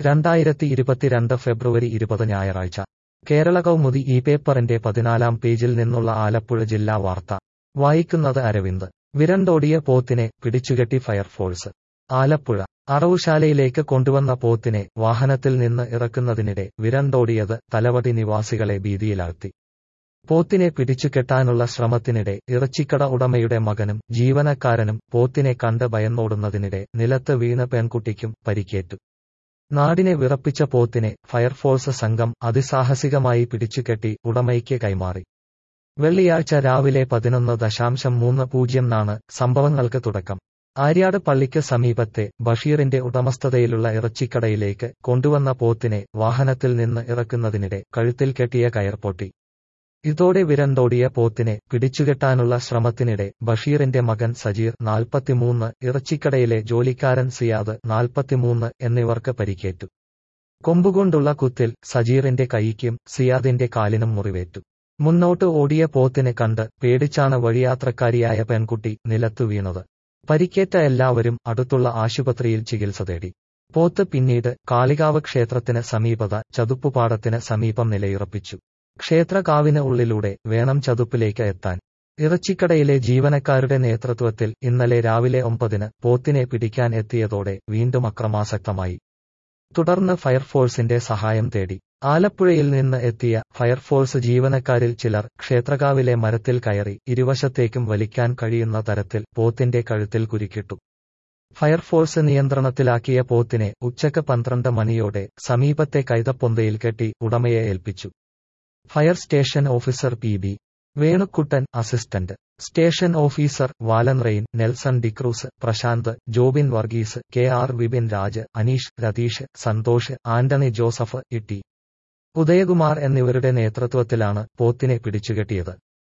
രണ്ടായിരത്തി ഇരുപത്തിരണ്ട് ഫെബ്രുവരി ഇരുപത് ഞായറാഴ്ച കേരള കൗമുദി ഈ പേപ്പറിന്റെ പതിനാലാം പേജിൽ നിന്നുള്ള ആലപ്പുഴ ജില്ലാ വാർത്ത വായിക്കുന്നത് അരവിന്ദ് വിരണ്ടോടിയ പോത്തിനെ പിടിച്ചുകെട്ടി ഫയർഫോഴ്സ് ആലപ്പുഴ അറവുശാലയിലേക്ക് കൊണ്ടുവന്ന പോത്തിനെ വാഹനത്തിൽ നിന്ന് ഇറക്കുന്നതിനിടെ വിരണ്ടോടിയത് തലവടി നിവാസികളെ ഭീതിയിലാഴ്ത്തി പോത്തിനെ പിടിച്ചുകെട്ടാനുള്ള ശ്രമത്തിനിടെ ഇറച്ചിക്കട ഉടമയുടെ മകനും ജീവനക്കാരനും പോത്തിനെ കണ്ട് ഭയന്നോടുന്നതിനിടെ നിലത്ത് വീണ പെൺകുട്ടിക്കും പരിക്കേറ്റു നാടിനെ വിറപ്പിച്ച പോത്തിനെ ഫയർഫോഴ്സ് സംഘം അതിസാഹസികമായി പിടിച്ചുകെട്ടി ഉടമയ്ക്ക് കൈമാറി വെള്ളിയാഴ്ച രാവിലെ പതിനൊന്ന് ദശാംശം മൂന്ന് പൂജ്യംനാണ് സംഭവങ്ങൾക്ക് തുടക്കം ആര്യാട് പള്ളിക്ക് സമീപത്തെ ബഷീറിന്റെ ഉടമസ്ഥതയിലുള്ള ഇറച്ചിക്കടയിലേക്ക് കൊണ്ടുവന്ന പോത്തിനെ വാഹനത്തിൽ നിന്ന് ഇറക്കുന്നതിനിടെ കഴുത്തിൽ കെട്ടിയ കയർ പൊട്ടി ഇതോടെ വിരണ്ടോടിയ പോത്തിനെ പിടിച്ചുകെട്ടാനുള്ള ശ്രമത്തിനിടെ ബഷീറിന്റെ മകൻ സജീർ നാൽപ്പത്തിമൂന്ന് ഇറച്ചിക്കടയിലെ ജോലിക്കാരൻ സിയാദ് നാൽപ്പത്തിമൂന്ന് എന്നിവർക്ക് പരിക്കേറ്റു കൊമ്പുകൊണ്ടുള്ള കുത്തിൽ സജീറിന്റെ കൈക്കും സിയാദിന്റെ കാലിനും മുറിവേറ്റു മുന്നോട്ട് ഓടിയ പോത്തിനെ കണ്ട് പേടിച്ചാണ് വഴിയാത്രക്കാരിയായ പെൺകുട്ടി നിലത്തു വീണത് പരിക്കേറ്റ എല്ലാവരും അടുത്തുള്ള ആശുപത്രിയിൽ ചികിത്സ തേടി പോത്ത് പിന്നീട് കാളികാവ് ക്ഷേത്രത്തിന് സമീപത ചതുപ്പുപാടത്തിന് സമീപം നിലയുറപ്പിച്ചു ക്ഷേത്രകാവിന് ഉള്ളിലൂടെ വേണം ചതുപ്പിലേക്ക് എത്താൻ ഇറച്ചിക്കടയിലെ ജീവനക്കാരുടെ നേതൃത്വത്തിൽ ഇന്നലെ രാവിലെ ഒമ്പതിന് പോത്തിനെ പിടിക്കാൻ എത്തിയതോടെ വീണ്ടും അക്രമാസക്തമായി തുടർന്ന് ഫയർഫോഴ്സിന്റെ സഹായം തേടി ആലപ്പുഴയിൽ നിന്ന് എത്തിയ ഫയർഫോഴ്സ് ജീവനക്കാരിൽ ചിലർ ക്ഷേത്രകാവിലെ മരത്തിൽ കയറി ഇരുവശത്തേക്കും വലിക്കാൻ കഴിയുന്ന തരത്തിൽ പോത്തിന്റെ കഴുത്തിൽ കുരുക്കിട്ടു ഫയർഫോഴ്സ് നിയന്ത്രണത്തിലാക്കിയ പോത്തിനെ ഉച്ചക്ക് പന്ത്രണ്ട് മണിയോടെ സമീപത്തെ കൈതപ്പൊന്തയിൽ കെട്ടി ഉടമയെ ഏൽപ്പിച്ചു fire station officer P B Venukuttan assistant station officer Valan Rain Nelson D'Cruz Prashanth Jobin Varghese K R Vipin Raj Aneesh Ratheesh Santhosh Antony Joseph Itty Udayakumar എന്നിവരുടെ നേതൃത്വത്തിലാണ് പോത്തിനെ പിടിച്ചുകെട്ടിയത്